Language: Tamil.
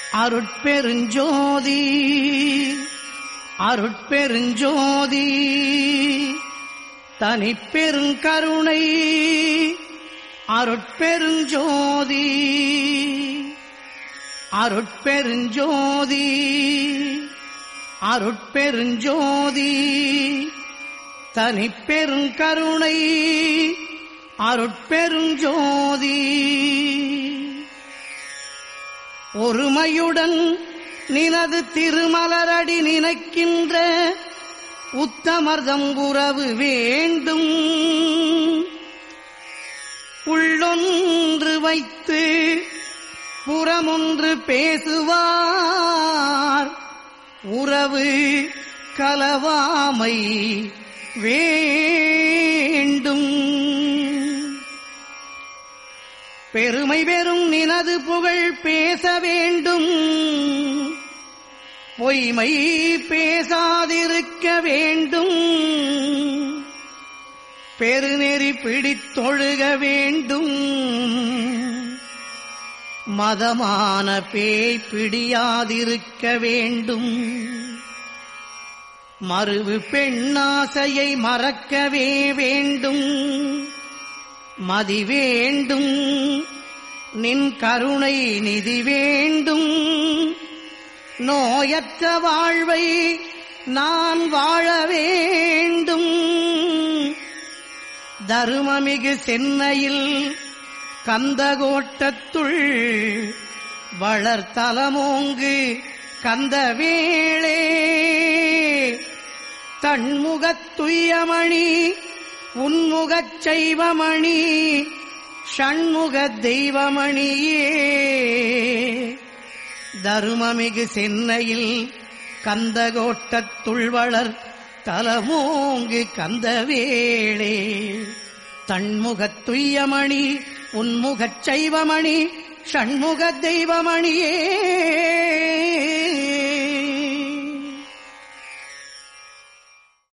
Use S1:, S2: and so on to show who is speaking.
S1: அருட்பெருஞ்சோதி அருட்பெருஞ்சோதி தனிப்பெருங்கருணை அருட்பெருஞ்சோதி அருட்பெருஞ்சோதி அருட்பெருஞ்சோதி தனிப்பெருங்கருணை அருட்பெருஞ்சோதி ஒருமையுடன் நினது திருமலரடி நினைக்கின்ற உத்தமர்தம் உறவு வேண்டும் உள்ளொன்று வைத்து புறமொன்று பேசுவார் உறவு கலவாமை வேண்டும் பெருமை பெறும் நினது புகழ் பேச வேண்டும் பொய்மை பேசாதிருக்க வேண்டும் பெருநெறி பிடித்தொழுக வேண்டும் மதமான பேய் பிடியாதிருக்க வேண்டும் மறுவு பெண்ணாசையை மறக்கவே வேண்டும் மதி வேண்டும் நின் கருணை நிதி வேண்டும் நோயற்ற வாழ்வை நான் வாழ வேண்டும் தருமமிகு சென்னையில் கந்தகோட்டத்துள் வளர்த்தலமோங்கு கந்தவேளே தன்முகத்துயமணி உன்முகச் செய்வமணி ஷண்முக தெய்வமணியே தருமமிகு சென்னையில் கந்தகோட்டத்துள் வளர் தலமோங்கு கந்தவேளே தன்முகத் துய்யமணி உன்முகச் சைவமணி ஷண்முக தெய்வமணியே